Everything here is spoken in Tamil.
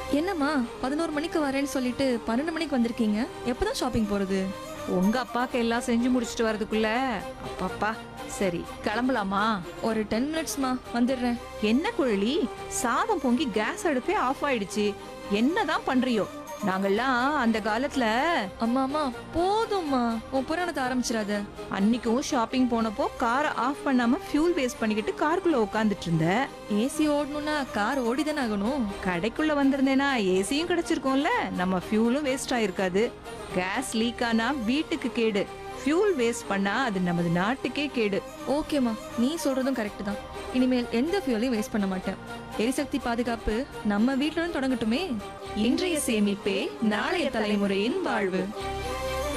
என்னம்மா பதினோரு மணிக்கு வரேன்னு சொல்லிட்டு பன்னெண்டு மணிக்கு வந்திருக்கீங்க எப்பதான் ஷாப்பிங் போறது உங்க அப்பாக்கு எல்லாம் செஞ்சு முடிச்சிட்டு வரதுக்குள்ள அப்பாப்பா சரி கிளம்பலாமா ஒரு டென் மினிட்ஸ்மா வந்துடுறேன் என்ன குழலி சாதம் பொங்கி கேஸ் அடுப்பே ஆஃப் ஆயிடுச்சு என்னதான் பண்றியோ நாங்கெல்லாம் அந்த காலத்துல அம்மா அம்மா போதும்மா உன் புராணத்தை ஆரம்பிச்சிடாத அன்னைக்கும் ஷாப்பிங் போனப்போ காரை ஆஃப் பண்ணாம ஃபியூல் வேஸ்ட் பண்ணிக்கிட்டு காருக்குள்ள உட்காந்துட்டு இருந்த ஏசி ஓடணும்னா கார் ஓடிதானே ஆகணும் கடைக்குள்ள வந்திருந்தேனா ஏசியும் கிடைச்சிருக்கும்ல நம்ம ஃபியூலும் வேஸ்ட் ஆயிருக்காது கேஸ் லீக் ஆனா வீட்டுக்கு கேடு ஃபியூல் வேஸ்ட் பண்ணா அது நமது நாட்டுக்கே கேடு ஓகேம்மா நீ சொல்றதும் கரெக்ட் தான் இனிமேல் எந்த ஃபியூலையும் வேஸ்ட் பண்ண மாட்டேன் எரிசக்தி பாதுகாப்பு நம்ம வீட்டுடன் தொடங்கட்டுமே இன்றைய சேமிப்பே நாளைய தலைமுறையின் வாழ்வு